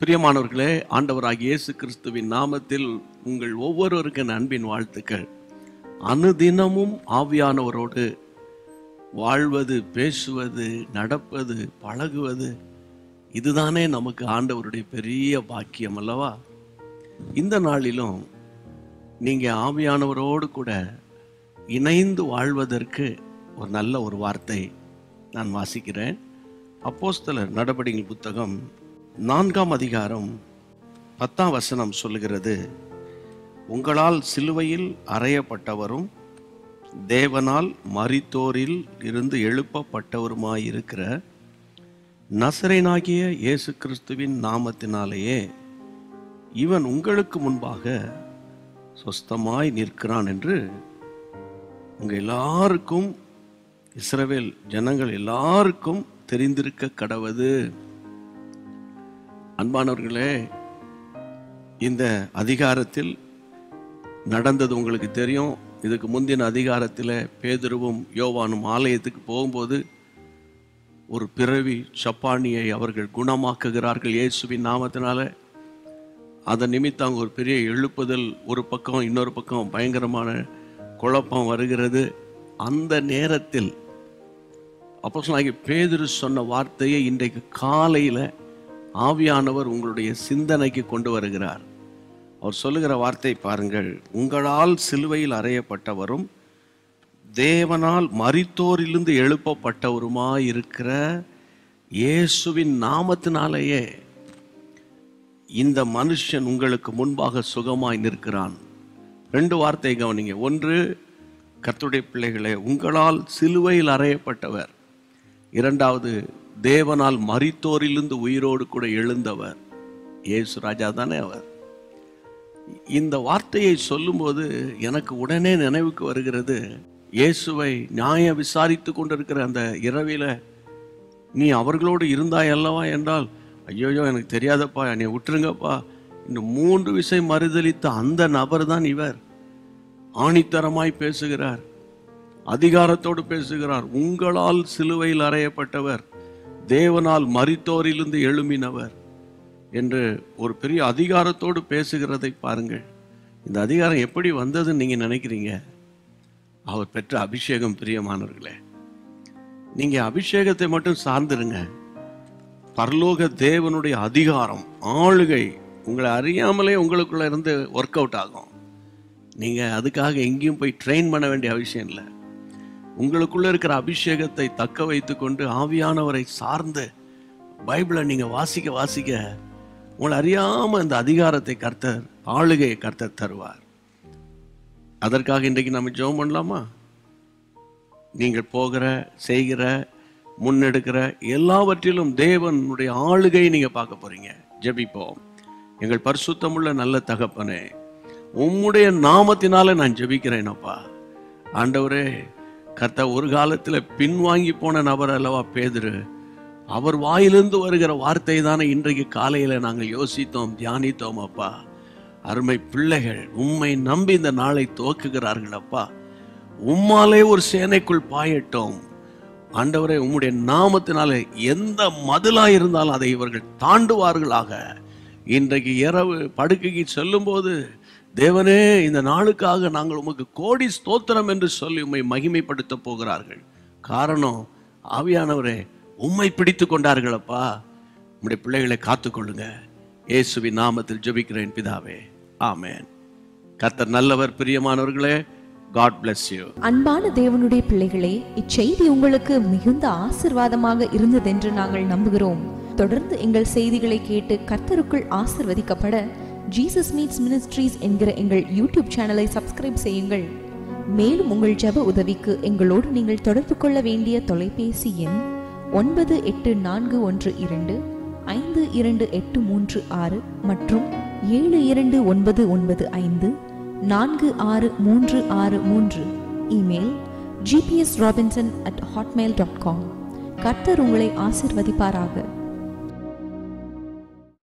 பிரியமானவர்களே ஆண்டவராகிய இயேசு கிறிஸ்துவின் நாமத்தில் உங்கள் ஒவ்வொருவருக்கு என் அன்பின் வாழ்த்துக்கள் அனுதினமும் ஆவியானவரோடு வாழ்வது பேசுவது நடப்பது பழகுவது இதுதானே நமக்கு ஆண்டவருடைய பெரிய பாக்கியம் அல்லவா இந்த நாளிலும் நீங்க ஆவியானவரோடு கூட இணைந்து வாழ்வதற்கு ஒரு நல்ல ஒரு வார்த்தை நான் வாசிக்கிறேன் அப்போஸ்தலர் நடபடிகள் புத்தகம் நான்காம் அதிகாரம் பத்தாம் வசனம் சொல்லுகிறது உங்களால் சிலுவையில் அறையப்பட்டவரும் தேவனால் மரித்தோரில் இருந்து எழுப்பப்பட்டவருமாயிருக்கிற நசரேனாகிய இயேசு கிறிஸ்துவின் நாமத்தினாலேயே இவன் உங்களுக்கு முன்பாக சொஸ்தமாய் நிற்கிறான் என்று உங்க எல்லாருக்கும் இஸ்ரவேல் ஜனங்கள் எல்லாருக்கும் தெரிந்திருக்க கடவது அன்பானவர்களே இந்த அதிகாரத்தில் நடந்தது உங்களுக்கு தெரியும் இதுக்கு முந்தின அதிகாரத்தில் பேதுருவும் யோவானும் ஆலயத்துக்கு போகும்போது ஒரு பிறவி சப்பானியை அவர்கள் குணமாக்குகிறார்கள் இயேசுவின் நாமத்தினால அதன் நிமித்தம் அங்கே ஒரு பெரிய எழுப்புதல் ஒரு பக்கம் இன்னொரு பக்கம் பயங்கரமான குழப்பம் வருகிறது அந்த நேரத்தில் அப்போ சொன்னாங்க பேதுரு சொன்ன வார்த்தையை இன்றைக்கு காலையில் ஆவியானவர் உங்களுடைய சிந்தனைக்கு கொண்டு வருகிறார் அவர் சொல்லுகிற வார்த்தை பாருங்கள் உங்களால் சிலுவையில் அறையப்பட்டவரும் தேவனால் மரித்தோரிலிருந்து எழுப்பப்பட்டவருமாய் இருக்கிற இயேசுவின் நாமத்தினாலேயே இந்த மனுஷன் உங்களுக்கு முன்பாக சுகமாய் நிற்கிறான் ரெண்டு வார்த்தை கவனிங்க ஒன்று கர்த்தருடைய பிள்ளைகளே உங்களால் சிலுவையில் அறையப்பட்டவர் இரண்டாவது தேவனால் மரித்தோரிலிருந்து உயிரோடு கூட எழுந்தவர் இயேசு ராஜா தானே அவர் இந்த வார்த்தையை சொல்லும்போது எனக்கு உடனே நினைவுக்கு வருகிறது இயேசுவை நியாயம் விசாரித்து கொண்டிருக்கிற அந்த இரவில நீ அவர்களோடு இருந்தாய் அல்லவா என்றால் ஐயோயோ எனக்கு தெரியாதப்பா என்னை விட்டுருங்கப்பா இந்த மூன்று விசை மறுதளித்த அந்த நபர் தான் இவர் ஆணித்தரமாய் பேசுகிறார் அதிகாரத்தோடு பேசுகிறார் உங்களால் சிலுவையில் அறையப்பட்டவர் தேவனால் மரித்தோரிலிருந்து எழும்பினவர் என்று ஒரு பெரிய அதிகாரத்தோடு பேசுகிறதை பாருங்கள் இந்த அதிகாரம் எப்படி வந்ததுன்னு நீங்க நினைக்கிறீங்க அவர் பெற்ற அபிஷேகம் பிரியமானவர்களே நீங்க அபிஷேகத்தை மட்டும் சார்ந்திருங்க பரலோக தேவனுடைய அதிகாரம் ஆளுகை உங்களை அறியாமலே உங்களுக்குள்ள இருந்து ஒர்க் அவுட் ஆகும் நீங்க அதுக்காக எங்கேயும் போய் ட்ரெயின் பண்ண வேண்டிய அவசியம் இல்லை உங்களுக்குள்ள இருக்கிற அபிஷேகத்தை தக்க வைத்துக்கொண்டு ஆவியானவரை சார்ந்து பைபிளை நீங்க வாசிக்க வாசிக்க உங்களை அறியாம இந்த அதிகாரத்தை கர்த்தர் ஆளுகையை கர்த்தர் தருவார் அதற்காக இன்றைக்கு நம்ம ஜெபம் பண்ணலாமா நீங்கள் போகிற செய்கிற முன்னெடுக்கிற எல்லாவற்றிலும் தேவனுடைய ஆளுகையை நீங்க பார்க்க போறீங்க ஜெபிப்போம் எங்கள் பரிசுத்தமுள்ள நல்ல தகப்பனே உம்முடைய நாமத்தினால நான் ஜெபிக்கிறேன் அப்பா ஆண்டவரே கர்த்தா ஒரு காலத்துல பின்வாங்கி போன நபர் அல்லவா பேதுரு அவர் வாயிலிருந்து வருகிற வார்த்தை தானே இன்றைக்கு காலையில நாங்கள் யோசித்தோம் தியானித்தோம் அப்பா அருமை பிள்ளைகள் உம்மை நம்பி இந்த நாளை துவக்குகிறார்கள் அப்பா உம்மாலே ஒரு சேனைக்குள் பாயட்டோம் ஆண்டவரே உம்முடைய நாமத்தினாலே எந்த மதிலா இருந்தாலும் அதை இவர்கள் தாண்டுவார்களாக இன்றைக்கு இரவு படுக்கைக்கு செல்லும்போது தேவனே இந்த நாளுக்காக நாங்கள் உமக்கு கோடி ஸ்தோத்திரம் என்று சொல்லி உம்மை மகிமைப்படுத்த போகிறார்கள் காரணம் ஆவியானவரே உம்மை பிடித்து கொண்டார்களப்பா உம்முடைய பிள்ளைகளை காத்துக்கொள்ளுங்க இயேசுவின் நாமத்தில் ஜெபிக்கிறேன் பிதாவே ஆமென் கர்த்தர் நல்லவர் பிரியமானவர்களே காட் bless யூ அன்பான தேவனுடைய பிள்ளைகளே இச்செய்தி உங்களுக்கு மிகுந்த ஆசிர்வாதமாக இருந்ததென்று நாங்கள் நம்புகிறோம் தொடர்ந்து எங்கள் செய்திகளை கேட்டு கர்த்தருக்குள் ஆசிர்வதிக்கப்பட ஜீசஸ் மீட்ஸ் மினிஸ்ட்ரீஸ் என்கிற எங்கள் யூடியூப் சேனலை சப்ஸ்கிரைப் செய்யுங்கள் மேலும் உங்கள் ஜெப உதவிக்கு எங்களோடு நீங்கள் தொடர்பு கொள்ள வேண்டிய தொலைபேசி எண் ஒன்பது எட்டு நான்கு ஒன்று இரண்டு ஐந்து இரண்டு எட்டு மூன்று ஆறு மற்றும் ஏழு இரண்டு ஒன்பது ஒன்பது ஐந்து நான்கு ஆறு மூன்று ஆறு மூன்று email GPS Robinson at Hotmail dot com கர்த்தர் உங்களை ஆசிர்வதிப்பாராக